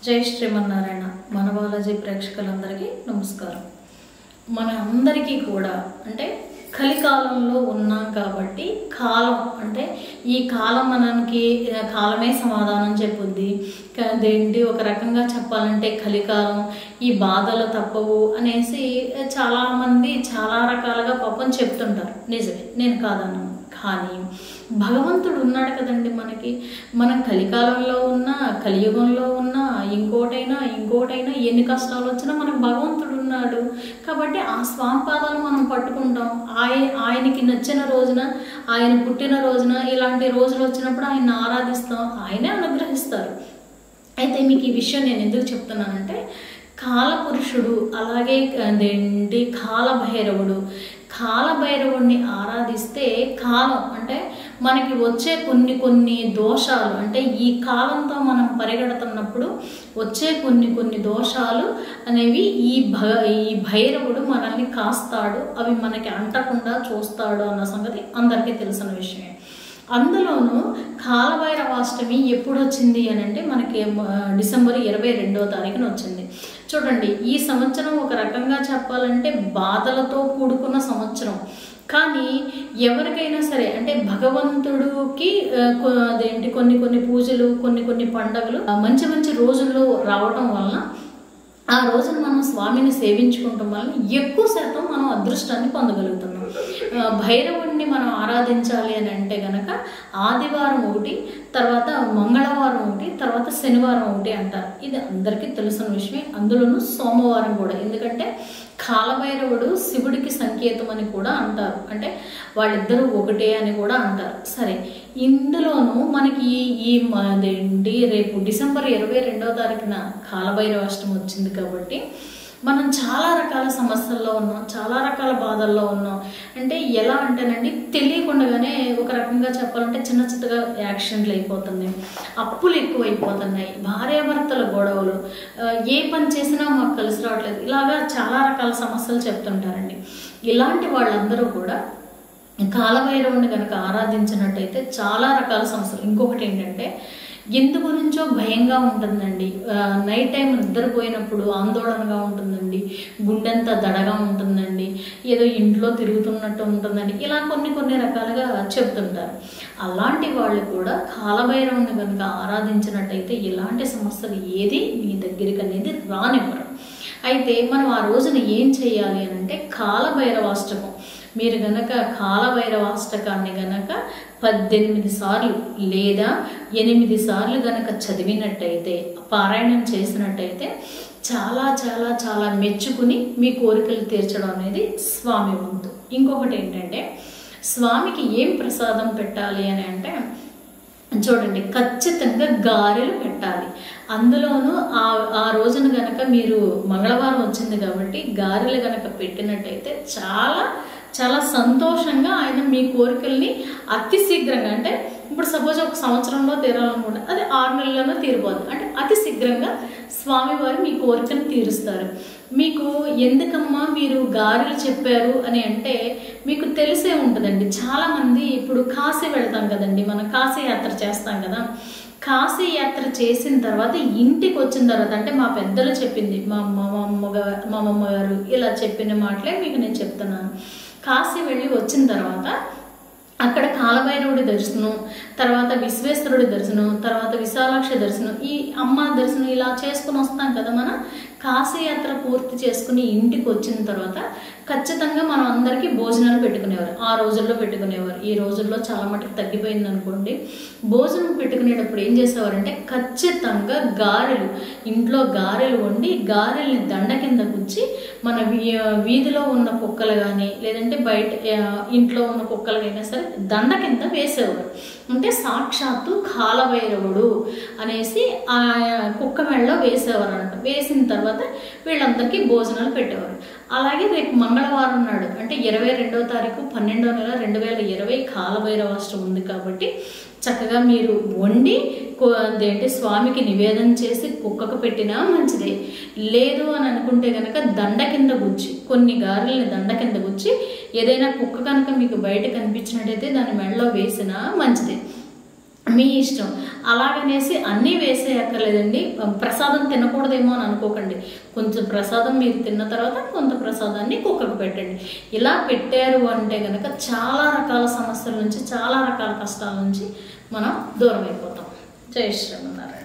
జై శ్రీమన్నారాయణ మన బాలాజీ ప్రేక్షకులందరికీ నమస్కారం మన అందరికీ కూడా అంటే కలికాలంలో ఉన్నాం కాబట్టి కాలం అంటే ఈ కాలం మనకి ఆ, కాలమే సమాధానం చెప్పుద్ది క- అదేంటి ఒక రకంగా చెప్పాలంటే కలికాలం ఈ బాధలు తప్పవు అనేసి చాలామంది చాలా రకాలుగా పాపం చెప్తుంటారు నిజమే నేను కాదన్నాను కానీ భగవంతుడు ఉన్నాడు కదండి మనకి మనం కలికాలంలో ఉన్నా కలియుగంలో ఉన్నా ఇంకోటైనా ఇంకోటైనా ఎన్ని కష్టాలు వచ్చినా మనకు భగవంతుడు ఉన్నాడు కాబట్టి ఆ స్వామి పాదాలు మనం పట్టుకుంటాం ఆయన ఆయనకి నచ్చిన రోజున ఆయన పుట్టిన రోజున ఇలాంటి రోజులు వచ్చినప్పుడు ఆయన ఆరాధిస్తాం ఆయనే అనుగ్రహిస్తారు అయితే మీకు ఈ విషయం నేను ఎందుకు చెప్తున్నానంటే కాలపురుషుడు అలాగే అదేంటి కాలభైరవుడు కాలభైరవుడిని ఆరాధిస్తే కాలం అంటే మనకి వచ్చే కొన్ని కొన్ని దోషాలు అంటే ఈ కాలంతో మనం పరిగెడుతున్నప్పుడు వచ్చే కొన్ని కొన్ని దోషాలు అనేవి ఈ భ ఈ భైరవుడు మనల్ని కాస్తాడు అవి మనకి అంటకుండా చూస్తాడు అన్న సంగతి అందరికీ తెలిసిన విషయమే అందులోనూ కాలభైరవాష్టమి ఎప్పుడు వచ్చింది అని అంటే మనకి ఆ, డిసెంబర్ ఇరవై రెండవ తారీఖున వచ్చింది చూడండి ఈ సంవత్సరం ఒక రకంగా చెప్పాలంటే బాధలతో కూడుకున్న సంవత్సరం కానీ ఎవరికైనా సరే అంటే భగవంతుడికి ఆ, కొ- అదేంటి కొన్ని కొన్ని పూజలు కొన్ని కొన్ని పండగలు ఆ, మంచి మంచి రోజుల్లో రావటం వలన ఆ రోజున మనం స్వామిని సేవించుకుంటాం వలన ఎక్కువ శాతం మనం అదృష్టాన్ని పొందగలుగుతున్నాం ఆ, భైరవుడిని మనం ఆరాధించాలి అని అంటే గనక ఆదివారం ఒకటి తర్వాత మంగళవారం ఒకటి తర్వాత శనివారం ఒకటి అంటారు ఇది అందరికీ తెలిసిన విషయమే అందులోనూ సోమవారం కూడా ఎందుకంటే కాలభైరవుడు శివుడికి సంకేతం అని కూడా అంటారు అంటే వాళ్ళిద్దరూ ఒకటే అని కూడా అంటారు సరే ఇందులోనూ మనకి ఈ ఈ మ- అదేంటి రేపు డిసెంబర్ ఇరవై రెండవ తారీఖున కాలభైరవాష్టమి వచ్చింది కాబట్టి మనం చాలా రకాల సమస్యల్లో ఉన్నాం చాలా రకాల బాధల్లో ఉన్నాం అంటే ఎలా అంటేనండి తెలియకుండానే ఒక రకంగా చెప్పాలంటే చిన్న చిన్నగా యాక్సిడెంట్లు అయిపోతున్నాయి అప్పులు ఎక్కువ అయిపోతున్నాయి భార్యాభర్తల గొడవలు ఆ, ఏ పని చేసినా మాకు కలిసి రావట్లేదు ఇలాగా చాలా రకాల సమస్యలు చెప్తుంటారండి ఇలాంటి వాళ్ళందరూ కూడా కాలభైరవుని కనుక ఆరాధించినట్టయితే చాలా రకాల సమస్యలు ఇంకొకటి ఏంటంటే ఎందు గురించో భయంగా ఉంటుందండి ఆ, నైట్ టైం నిద్రపోయినప్పుడు ఆందోళనగా ఉంటుందండి గుండెంతా దడగా ఉంటుందండి ఏదో ఇంట్లో తిరుగుతున్నట్టు ఉంటుందండి ఇలా కొన్ని కొన్ని రకాలుగా చెప్తుంటారు అలాంటి వాళ్ళు కూడా కాలభైరవుని కనుక ఆరాధించినట్టయితే ఇలాంటి సమస్యలు ఏది మీ దగ్గరికి అనేది రానివ్వరు అయితే మనం ఆ రోజున ఏం చేయాలి అని అంటే కాలభైరవాష్టకం మీరు గనక కాలభైరవాష్టకాన్ని గనక పద్దెనిమిది సార్లు లేదా ఎనిమిది సార్లు గనక చదివినట్టయితే పారాయణం చేసినట్టయితే చాలా చాలా చాలా మెచ్చుకుని మీ కోరికలు తీర్చడం అనేది స్వామి వంతు ఇంకొకటి ఏంటంటే స్వామికి ఏం ప్రసాదం పెట్టాలి అని అంటే చూడండి ఖచ్చితంగా గారెలు పెట్టాలి అందులోనూ ఆ ఆ రోజున గనక మీరు మంగళవారం వచ్చింది కాబట్టి గారెలు గనక పెట్టినట్టయితే చాలా చాలా సంతోషంగా ఆయన మీ కోరికల్ని అతి శీఘ్రంగా అంటే ఇప్పుడు సపోజ్ ఒక సంవత్సరంలో తీరాలనుకుంటే అది ఆరు నెలల్లోనూ తీరిపోదు అంటే అతి శీఘ్రంగా స్వామివారు మీ కోరికను తీరుస్తారు మీకు ఎందుకమ్మా మీరు గారెలు చెప్పారు అని అంటే మీకు తెలిసే ఉంటుందండి చాలామంది ఇప్పుడు కాశీ వెళ్తాం కదండి మనం కాశీ యాత్ర చేస్తాం కదా కాశీ యాత్ర చేసిన తర్వాత ఇంటికి వచ్చిన తర్వాత అంటే మా పెద్దలు చెప్పింది మా అమ్మ మా అమ్మగారు మా అమ్మమ్మ గారు ఇలా చెప్పిన మాటలే మీకు నేను చెప్తున్నాను కాశీ వెళ్ళి వచ్చిన తర్వాత అక్కడ కాలభైరవుడి దర్శనం తర్వాత విశ్వేశ్వరుడి దర్శనం తర్వాత విశాలాక్ష దర్శనం ఈ అమ్మ దర్శనం ఇలా చేసుకుని వస్తాం కదా మనం కాశీయాత్ర పూర్తి చేసుకుని ఇంటికి వచ్చిన తర్వాత ఖచ్చితంగా మనం అందరికీ భోజనాలు పెట్టుకునేవారు ఆ రోజుల్లో పెట్టుకునేవారు ఈ రోజుల్లో చాలా మటుకు తగ్గిపోయింది అనుకోండి భోజనం పెట్టుకునేటప్పుడు ఏం చేసేవారంటే ఖచ్చితంగా గారెలు ఇంట్లో గారెలు వండి గారెల్ని దండ కింద గుచ్చి మన వీ- వీధిలో ఉన్న కుక్కలు కానీ లేదంటే బయట ఆ, ఇంట్లో ఉన్న కుక్కలకైనా సరే దండ కింద వేసేవారు అంటే సాక్షాత్తు కాలభైరవుడు అనేసి ఆ కుక్క మెడలో వేసేవారు అంట వేసిన తర్వాత వీళ్ళందరికీ భోజనాలు పెట్టేవారు అలాగే రేపు మంగళవారం నాడు అంటే ఇరవై రెండవ తారీఖు పన్నెండవ నెల రెండు వేల ఇరవై కాలభైరవాష్టం ఉంది కాబట్టి చక్కగా మీరు వండి కో- అదేంటి స్వామికి నివేదన చేసి కుక్కకు పెట్టినా మంచిదే లేదు అని అనుకుంటే కనుక దండ కింద గుచ్చి కొన్ని గారెల్ని దండ కింద గుచ్చి ఏదైనా కుక్క కనుక మీకు బయట కనిపించినట్టయితే దాని మెడలో వేసినా మంచిదే మీ ఇష్టం అలాగనేసి అన్నీ వేసేయక్కర్లేదండి ప్రసాదం తినకూడదేమో అని అనుకోకండి కొంచెం ప్రసాదం మీరు తిన్న తర్వాత కొంత ప్రసాదాన్ని కుక్కకు పెట్టండి ఇలా పెట్టారు అంటే కనుక చాలా రకాల సమస్యల నుంచి చాలా రకాల కష్టాల నుంచి మనం దూరం అయిపోతాం జై శ్రీమన్నారాయణ